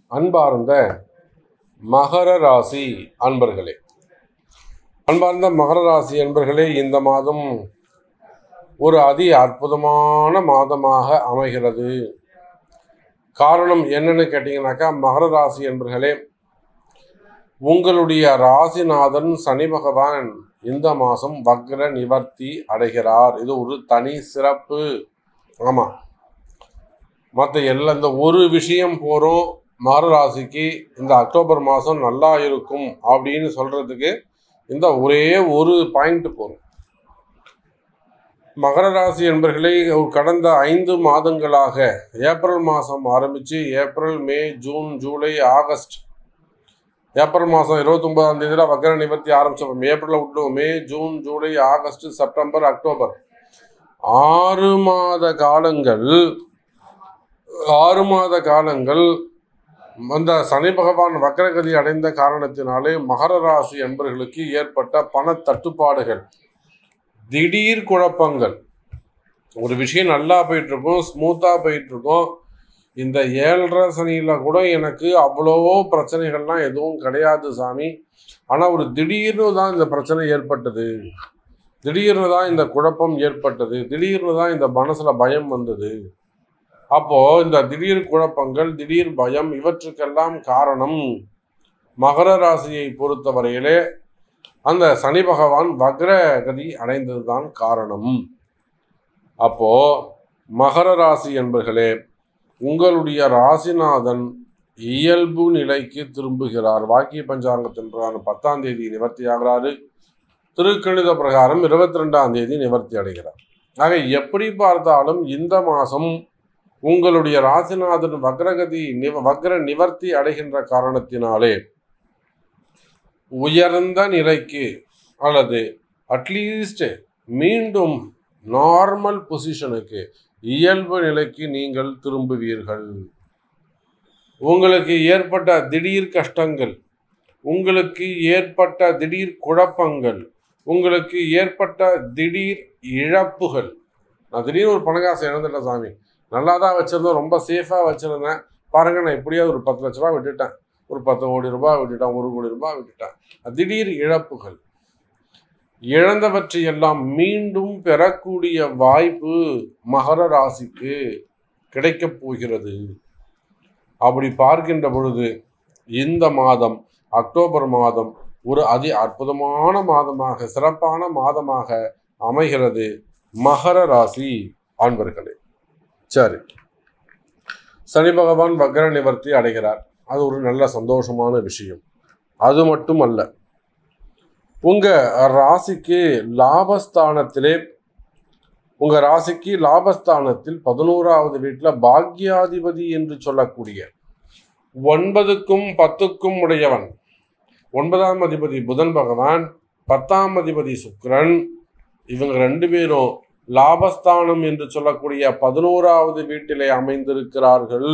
அன்பார்ந்த மகர ராசி அன்பர்களே அன்பார்ந்த மகர ராசி அன்பர்களே இந்த மாதம் ஒரு அதி அற்புதமான மாதமாக அமைகிறது காரணம் என்னன்னு கேட்டிங்கனாக்கா மகர ராசி அன்பர்களே உங்களுடைய ராசிநாதன் சனி பகவான் இந்த மாதம் வக்ர நிவர்த்தி அடைகிறார் இது ஒரு தனி சிறப்பு ஆமாம் மற்ற எல்லா இந்த ஒரு விஷயம் போகிறோம் மகர ராசிக்கு இந்த அக்டோபர் மாதம் நல்லா இருக்கும் அப்படின்னு சொல்கிறதுக்கு இந்த ஒரே ஒரு பாயிண்ட் போதும் மகர ராசி என்பர்களே கடந்த ஐந்து மாதங்களாக ஏப்ரல் மாதம் ஆரம்பித்து April May June July August April மாதம் இருபத்தொன்பதாம் தேதியில் வக்கர நிவர்த்தி ஆரம்பிச்சோம் ஏப்ரலில் விட்டுருவோம் May June July August September October ஆறு மாத காலங்கள் ஆறு மாத காலங்கள் அந்த சனி பகவான் வக்கரகதி அடைந்த காரணத்தினாலே மகர ராசி என்பர்களுக்கு ஏற்பட்ட பண தட்டுப்பாடுகள் திடீர் குழப்பங்கள் ஒரு விஷயம் நல்லா போயிட்டு இருக்கும் ஸ்மூத்தாக போயிட்டு இருக்கும் இந்த ஏழரை சனியில் கூட எனக்கு அவ்வளவோ பிரச்சனைகள்லாம் எதுவும் கிடையாது சாமி ஆனால் ஒரு திடீர்னு தான் இந்த பிரச்சனை ஏற்பட்டது திடீர்னு தான் இந்த குழப்பம் ஏற்பட்டது திடீர்னு தான் இந்த மனசில் பயம் வந்தது அப்போ இந்த திடீர் குழப்பங்கள் திடீர் பயம் இவற்றுக்கெல்லாம் காரணம் மகர ராசியை பொறுத்தவரையிலே அந்த சனி பகவான் வக்ரகதி அடைந்ததுதான் காரணம் அப்போ மகர ராசி என்பர்களே உங்களுடைய ராசிநாதன் இயல்பு நிலைக்கு திரும்புகிறார் வாக்கிய பஞ்சாங்கத்தின் பிரகாரம் பத்தாம் தேதி நிவர்த்தி ஆகிறாரு திருக்கணித பிரகாரம் இருபத்தி ரெண்டாம் தேதி நிவர்த்தி அடைகிறார் ஆக எப்படி பார்த்தாலும் இந்த மாதம் உங்களுடைய ராசிநாதன் வக்ரகதி நிவ வக்ர நிவர்த்தி அடைகின்ற காரணத்தினாலே உயர்ந்த நிலைக்கு அல்லது அட்லீஸ்ட் மீண்டும் நார்மல் பொசிஷனுக்கு இயல்பு நிலைக்கு நீங்கள் திரும்புவீர்கள் உங்களுக்கு ஏற்பட்ட திடீர் கஷ்டங்கள் உங்களுக்கு ஏற்பட்ட திடீர் குழப்பங்கள் உங்களுக்கு ஏற்பட்ட திடீர் இழப்புகள் நான் திடீர்னு ஒரு பணக்காசை இழந்துட்டேன் சாமி நல்லா தான் வச்சுருந்தேன் ரொம்ப சேஃபாக வச்சுருந்தேன் பாருங்கள் நான் எப்படியாவது ஒரு பத்து லட்ச ரூபா விட்டுட்டேன் ஒரு பத்து கோடி ரூபாய் விட்டுட்டேன் ஒரு கோடி ரூபாய் விட்டுட்டேன் திடீர் இழப்புகள் இழந்தவற்றை எல்லாம் மீண்டும் பெறக்கூடிய வாய்ப்பு மகர ராசிக்கு கிடைக்கப் போகிறது அப்படி பார்க்கின்ற பொழுது இந்த மாதம் அக்டோபர் மாதம் ஒரு அதி அற்புதமான மாதமாக சிறப்பான மாதமாக அமைகிறது மகர ராசி ஆண்பர்களே சரி சனி பகவான் வக்ர நிவர்த்தி அடைகிறார் அது ஒரு நல்ல சந்தோஷமான விஷயம் அது மட்டும் அல்ல உங்க ராசிக்கு லாபஸ்தானத்திலே உங்க ராசிக்கு லாபஸ்தானத்தில் பதினோராவது வீட்டில் பாக்யாதிபதி என்று சொல்லக்கூடிய ஒன்பதுக்கும் பத்துக்கும் உடையவன் ஒன்பதாம் அதிபதி புதன் பகவான் பத்தாம் அதிபதி சுக்கிரன் இவங்க ரெண்டு பேரும் லாபஸ்தானம் என்று சொல்லக்கூடிய பதினோராவது வீட்டிலே அமைந்திருக்கிறார்கள்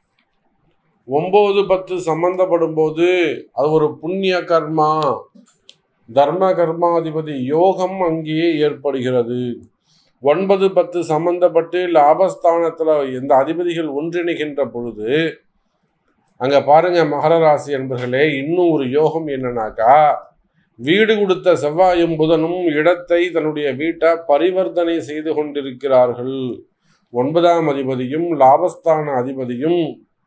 ஒன்பது பத்து சம்பந்தப்படும் போது அது ஒரு புண்ணிய கர்மா தர்ம கர்மாதிபதி யோகம் அங்கேயே ஏற்படுகிறது ஒன்பது பத்து சம்பந்தப்பட்டு லாபஸ்தானத்தில் இந்த அதிபதிகள் ஒன்றிணைகின்ற பொழுது அங்கே பாருங்க மகர ராசி என்பர்களே இன்னும் ஒரு யோகம் என்னன்னாக்கா வீடு கொடுத்த செவ்வாயும் புதனும் இடத்தை தன்னுடைய வீட்டை பரிவர்த்தனை செய்து கொண்டிருக்கிறார்கள் ஒன்பதாம் அதிபதியும் லாபஸ்தான அதிபதியும்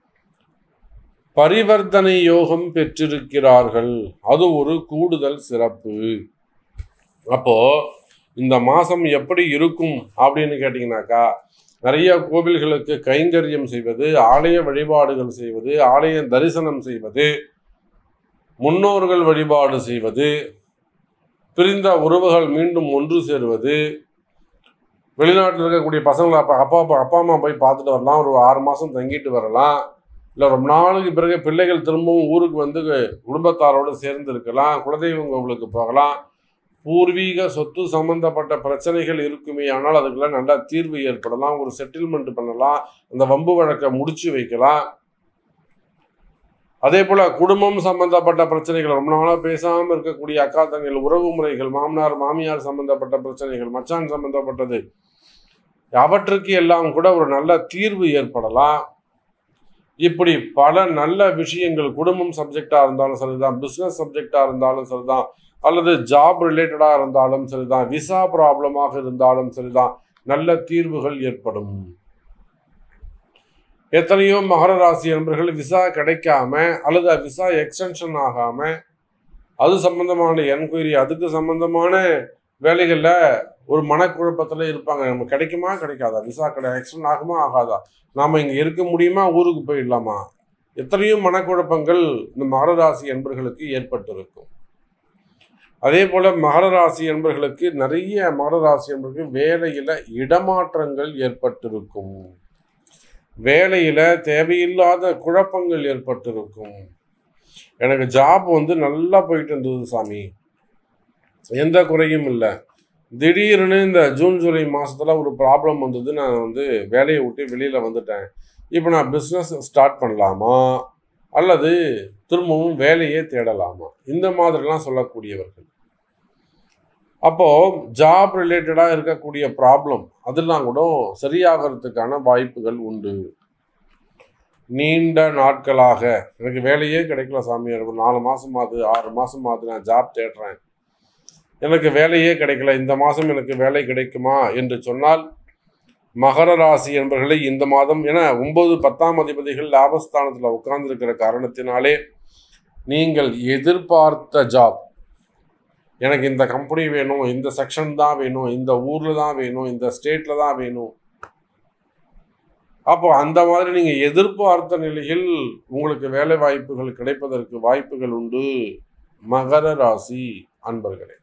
பரிவர்த்தனை யோகம் பெற்றிருக்கிறார்கள் அது ஒரு கூடுதல் சிறப்பு அப்போ இந்த மாசம் எப்படி இருக்கும் அப்படின்னு கேட்டிங்கனாக்கா நிறைய கோவில்களுக்கு கைங்கரியம் செய்வது ஆலய வழிபாடுகள் செய்வது ஆலய தரிசனம் செய்வது முன்னோர்கள் வழிபாடு செய்வது பிரிந்த உறவுகள் மீண்டும் ஒன்று சேருவது வெளிநாட்டில் இருக்கக்கூடிய பசங்களை அப்பா அப்பா அப்பா அப்பா அம்மா போய் பார்த்துட்டு வரலாம் ஒரு ஆறு மாதம் தங்கிட்டு வரலாம் இல்லை ரொம்ப நாளுக்கு பிறகு பிள்ளைகள் திரும்பவும் ஊருக்கு வந்து குடும்பத்தாரோடு சேர்ந்து இருக்கலாம் குலதெய்வம் கோவிலுக்கு போகலாம் பூர்வீக சொத்து சம்பந்தப்பட்ட பிரச்சனைகள் இருக்குமே ஆனால் அதுக்கெல்லாம் நல்ல தீர்வு ஏற்படலாம் ஒரு செட்டில்மெண்ட் பண்ணலாம் அந்த வம்பு வழக்கை முடிச்சு வைக்கலாம் அதே போல குடும்பம் சம்பந்தப்பட்ட பிரச்சனைகள் ரொம்ப நாளாக பேசாமல் இருக்கக்கூடிய அக்கா தங்கைகள் உறவு முறைகள் மாமனார் மாமியார் சம்பந்தப்பட்ட பிரச்சனைகள் மச்சான் சம்பந்தப்பட்டது அவற்றுக்கு எல்லாம் கூட ஒரு நல்ல தீர்வு ஏற்படலாம் இப்படி பல நல்ல விஷயங்கள் குடும்பம் சப்ஜெக்டாக இருந்தாலும் சரிதான் பிஸ்னஸ் சப்ஜெக்டாக இருந்தாலும் சரிதான் அல்லது ஜாப் ரிலேட்டடாக இருந்தாலும் சரிதான் விசா ப்ராப்ளமாக இருந்தாலும் சரிதான் நல்ல தீர்வுகள் ஏற்படும் எத்தனையோ மகர ராசி நண்பர்கள் விசா கிடைக்காம அல்லது விசா எக்ஸ்டென்ஷன் ஆகாம அது சம்பந்தமான என்கொயரி அதுக்கு சம்பந்தமான வேலைகளில் ஒரு மனக்குழப்பத்தில் இருப்பாங்க நம்ம கிடைக்குமா கிடைக்காதா விசா கிடை எக்ஸ்டென்ட் ஆகுமா ஆகாதா நாம் இங்கே இருக்க முடியுமா ஊருக்கு போயிடலாமா எத்தனையோ மனக்குழப்பங்கள் இந்த மகர ராசி என்பர்களுக்கு ஏற்பட்டிருக்கும் அதே போல மகர ராசி என்பர்களுக்கு நிறைய மகர ராசி என்பர்களுக்கு வேலையில இடமாற்றங்கள் ஏற்பட்டிருக்கும் வேலையில தேவையில்லாத குழப்பங்கள் ஏற்பட்டிருக்கும் எனக்கு ஜாப் வந்து நல்லா போயிட்டு இருந்தது சாமி எந்த குறையும் இல்லை திடீர்னு இந்த ஜூன் ஜூலை மாசத்துல ஒரு ப்ராப்ளம் வந்தது நான் வந்து வேலையை விட்டு வெளியில வந்துட்டேன் இப்போ நான் பிஸ்னஸ் ஸ்டார்ட் பண்ணலாமா அல்லது திரும்பவும் வேலையே தேடலாமா இந்த மாதிரிலாம் சொல்லக்கூடியவர்கள் அப்போ ஜாப் ரிலேட்டடா இருக்கக்கூடிய ப்ராப்ளம் அதெல்லாம் கூட சரியாகிறதுக்கான வாய்ப்புகள் உண்டு நீண்ட நாட்களாக எனக்கு வேலையே கிடைக்கல சாமி எனக்கு ஒரு நாலு மாசம் ஆகுது ஆறு மாசம் ஆகுது நான் ஜாப் தேடுறேன் எனக்கு வேலையே கிடைக்கல இந்த மாதம் எனக்கு வேலை கிடைக்குமா என்று சொன்னால் மகர ராசி என்பர்களை இந்த மாதம் என ஒன்பது பத்தாம் அதிபதிகள் லாபஸ்தானத்தில் உட்கார்ந்திருக்கிற காரணத்தினாலே நீங்கள் எதிர்பார்த்த ஜாப் எனக்கு இந்த கம்பெனி வேணும் இந்த செக்ஷன் தான் வேணும் இந்த ஊரில் தான் வேணும் இந்த ஸ்டேட்டில் தான் வேணும் அப்போ அந்த மாதிரி நீங்கள் எதிர்பார்த்த நிலையில் உங்களுக்கு வேலை வாய்ப்புகள் கிடைப்பதற்கு வாய்ப்புகள் உண்டு மகர ராசி அன்பர்களே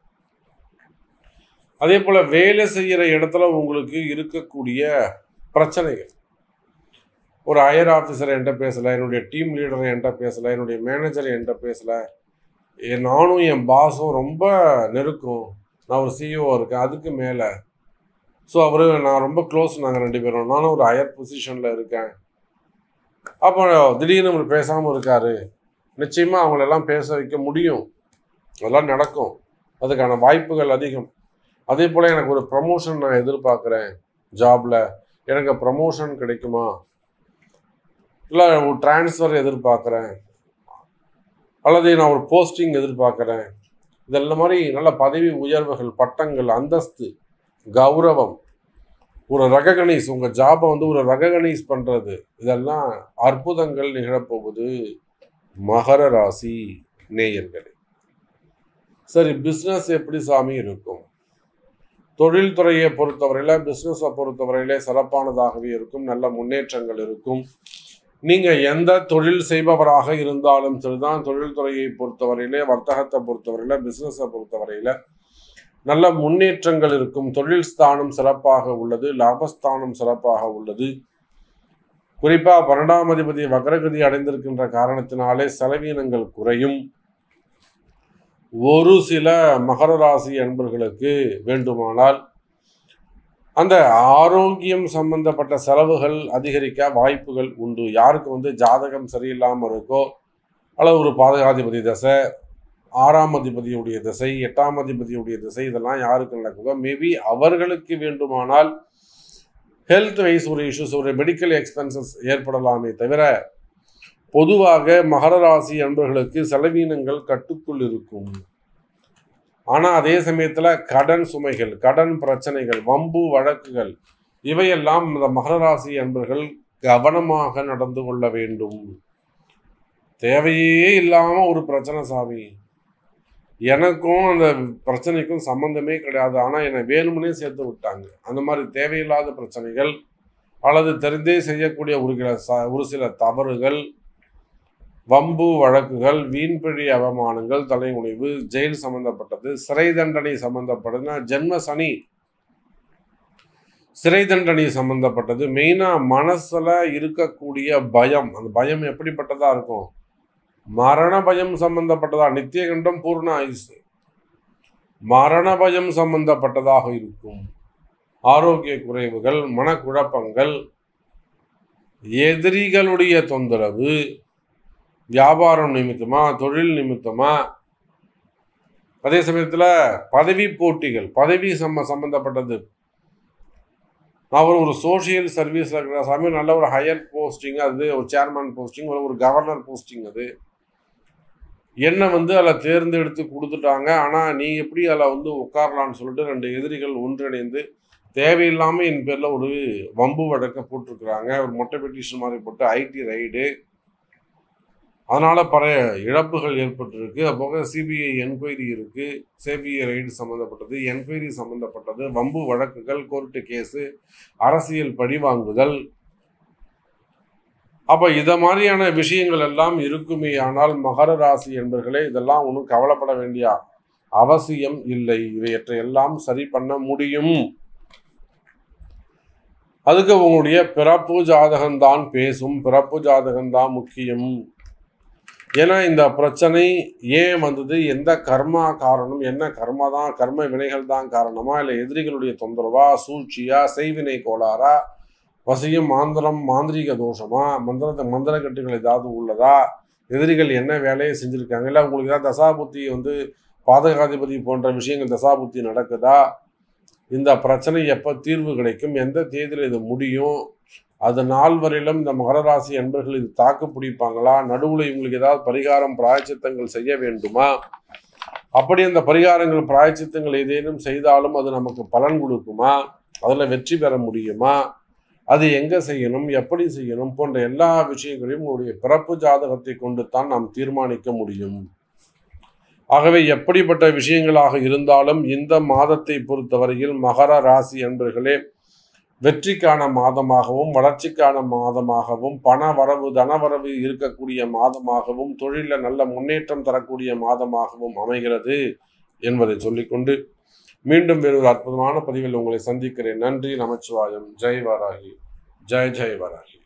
அதே போல் வேலை செய்கிற இடத்துல உங்களுக்கு இருக்கக்கூடிய பிரச்சனைகள் ஒரு ஹையர் ஆஃபீஸர் என்கிட்ட பேசலை என்னுடைய டீம் லீடர் என்கிட்ட பேசலை என்னுடைய மேனேஜர் என்கிட்ட பேசலை என் நானும் என் பாஸும் ரொம்ப நெருக்கம் நான் ஒரு சிஇஓ இருக்கேன் அதுக்கு மேலே ஸோ அவர் நான் ரொம்ப க்ளோஸ் நாங்கள் ரெண்டு பேரும் நானும் ஒரு ஹையர் பொசிஷனில் இருக்கேன் அப்போ திடீர்னு அவர் பேசாமல் இருக்காரு நிச்சயமாக அவங்களெல்லாம் பேச வைக்க முடியும் அதெல்லாம் நடக்கும் அதுக்கான வாய்ப்புகள் அதிகம் அதே போல் எனக்கு ஒரு ப்ரமோஷன் நான் எதிர்பார்க்குறேன் ஜாபில் எனக்கு ப்ரமோஷன் கிடைக்குமா இல்லை ஒரு டிரான்ஸ்ஃபர் எதிர்பார்க்குறேன் அல்லது நான் ஒரு போஸ்டிங் எதிர்பார்க்குறேன் இதெல்லாம் மாதிரி நல்ல பதவி உயர்வுகள் பட்டங்கள் அந்தஸ்து கௌரவம் ஒரு ரெககனைஸ் உங்கள் ஜாபை வந்து ஒரு ரெககனைஸ் பண்ணுறது இதெல்லாம் அற்புதங்கள் நிகழப்போகுது மகர ராசி நேயர்களே சரி பிஸ்னஸ் எப்படி சாமி இருக்கும் தொழில்துறையை பொறுத்தவரையில் பிஸ்னஸை பொறுத்தவரையிலே சிறப்பானதாகவே இருக்கும் நல்ல முன்னேற்றங்கள் இருக்கும் நீங்கள் எந்த தொழில் செய்பவராக இருந்தாலும் சரிதான் தொழில்துறையை பொறுத்தவரையிலே வர்த்தகத்தை பொறுத்தவரையில பிஸ்னஸை பொறுத்தவரையில நல்ல முன்னேற்றங்கள் இருக்கும் தொழில் ஸ்தானம் சிறப்பாக உள்ளது லாபஸ்தானம் சிறப்பாக உள்ளது குறிப்பாக பன்னெண்டாம் அதிபதி வக்ரகதி அடைந்திருக்கின்ற காரணத்தினாலே செலவீனங்கள் குறையும் ஒரு சில மகர ராசி அன்பர்களுக்கு வேண்டுமானால் அந்த ஆரோக்கியம் சம்பந்தப்பட்ட செலவுகள் அதிகரிக்க வாய்ப்புகள் உண்டு யாருக்கு வந்து ஜாதகம் சரியில்லாமல் இருக்கோ அல்லது ஒரு பாதகாதிபதி தசை ஆறாம் அதிபதியுடைய திசை எட்டாம் அதிபதியுடைய திசை இதெல்லாம் யாருக்கு நடக்குதோ மேபி அவர்களுக்கு வேண்டுமானால் ஹெல்த் வைஸ் ஒரு இஷ்யூஸ் ஒரு மெடிக்கல் எக்ஸ்பென்சஸ் ஏற்படலாமே தவிர பொதுவாக மகர ராசி அன்பர்களுக்கு செலவீனங்கள் கட்டுக்குள் இருக்கும் ஆனால் அதே சமயத்தில் கடன் சுமைகள் கடன் பிரச்சனைகள் வம்பு வழக்குகள் இவையெல்லாம் இந்த மகர ராசி அன்பர்கள் கவனமாக நடந்து கொள்ள வேண்டும் தேவையே இல்லாமல் ஒரு பிரச்சனை சாமி எனக்கும் அந்த பிரச்சனைக்கும் சம்மந்தமே கிடையாது ஆனால் என்னை வேணும்னே சேர்த்து விட்டாங்க அந்த மாதிரி தேவையில்லாத பிரச்சனைகள் அல்லது தெரிந்தே செய்யக்கூடிய ஒரு சில ச ஒரு சில தவறுகள் வம்பு வழக்குகள் வீண்பிழி அவமானங்கள் தலைமுடிவு ஜெயில் சம்பந்தப்பட்டது சிறை தண்டனை சம்பந்தப்பட்டதுன்னா ஜென்ம சனி சிறை தண்டனை சம்பந்தப்பட்டது மெயினாக மனசில் இருக்கக்கூடிய பயம் அந்த பயம் எப்படிப்பட்டதாக இருக்கும் மரண பயம் சம்பந்தப்பட்டதா நித்திய கண்டம் பூர்ண ஆயுசு மரண பயம் சம்பந்தப்பட்டதாக இருக்கும் ஆரோக்கிய குறைவுகள் மனக்குழப்பங்கள் எதிரிகளுடைய தொந்தரவு வியாபாரம் நிமித்தமா தொழில் நிமித்தமா அதே சமயத்தில் பதவி போட்டிகள் பதவி சம்ம சம்பந்தப்பட்டது நான் ஒரு ஒரு சோஷியல் சர்வீஸில் இருக்கிற சமயம் நல்ல ஒரு ஹையர் போஸ்டிங் அது ஒரு சேர்மன் போஸ்டிங் ஒரு ஒரு கவர்னர் போஸ்டிங் அது என்னை வந்து அதில் தேர்ந்தெடுத்து கொடுத்துட்டாங்க ஆனால் நீ எப்படி அதில் வந்து உட்காரலான்னு சொல்லிட்டு ரெண்டு எதிரிகள் ஒன்றிணைந்து தேவையில்லாமல் என் பேரில் ஒரு வம்பு வழக்க போட்டிருக்கிறாங்க ஒரு மொட்டை பெட்டிஷன் மாதிரி போட்டு ஐடி ரைடு அதனால் பல இழப்புகள் ஏற்பட்டிருக்கு போக சிபிஐ என்கொயரி இருக்குது சிபிஐ ரைடு சம்மந்தப்பட்டது என்கொயரி சம்மந்தப்பட்டது வம்பு வழக்குகள் கோர்ட்டு கேஸு அரசியல் பழிவாங்குதல் அப்போ இத மாதிரியான விஷயங்கள் எல்லாம் இருக்குமே ஆனால் மகர ராசி என்பர்களே இதெல்லாம் ஒன்றும் கவலைப்பட வேண்டிய அவசியம் இல்லை இவையற்றையெல்லாம் சரி பண்ண முடியும் அதுக்கு உங்களுடைய பிறப்பு ஜாதகம்தான் பேசும் பிறப்பு ஜாதகம்தான் முக்கியம் ஏன்னா இந்த பிரச்சனை ஏன் வந்தது எந்த கர்மா காரணம் என்ன கர்மா தான் கர்ம வினைகள் தான் காரணமா இல்லை எதிரிகளுடைய தொந்தரவா சூழ்ச்சியா செய்வினை கோளாறா வசியம் மாந்திரம் மாந்திரீக தோஷமா மந்திர மந்திரக்கட்டுகள் ஏதாவது உள்ளதா எதிரிகள் என்ன வேலையை செஞ்சுருக்காங்க இல்லை உங்களுக்கு ஏதாவது தசாபுத்தி வந்து பாதகாதிபதி போன்ற விஷயங்கள் தசாபுத்தி நடக்குதா இந்த பிரச்சனை எப்போ தீர்வு கிடைக்கும் எந்த தேதியில் இது முடியும் அது நாள் வரையிலும் இந்த மகர ராசி அன்பர்கள் இது தாக்கு பிடிப்பாங்களா நடுவில் இவங்களுக்கு ஏதாவது பரிகாரம் பிராயச்சித்தங்கள் செய்ய வேண்டுமா அப்படி அந்த பரிகாரங்கள் பிராயச்சித்தங்கள் ஏதேனும் செய்தாலும் அது நமக்கு பலன் கொடுக்குமா அதில் வெற்றி பெற முடியுமா அது எங்கே செய்யணும் எப்படி செய்யணும் போன்ற எல்லா விஷயங்களையும் உங்களுடைய பிறப்பு ஜாதகத்தை கொண்டு தான் நாம் தீர்மானிக்க முடியும் ஆகவே எப்படிப்பட்ட விஷயங்களாக இருந்தாலும் இந்த மாதத்தை பொறுத்தவரையில் மகர ராசி என்பர்களே வெற்றிக்கான மாதமாகவும் வளர்ச்சிக்கான மாதமாகவும் பண வரவு தனவரவு இருக்கக்கூடிய மாதமாகவும் தொழிலில் நல்ல முன்னேற்றம் தரக்கூடிய மாதமாகவும் அமைகிறது என்பதை சொல்லிக்கொண்டு மீண்டும் வேறொரு அற்புதமான பதிவில் உங்களை சந்திக்கிறேன் நன்றி நமச்சிவாயம் ஜெய் வராகி ஜெய் ஜெய் வராகி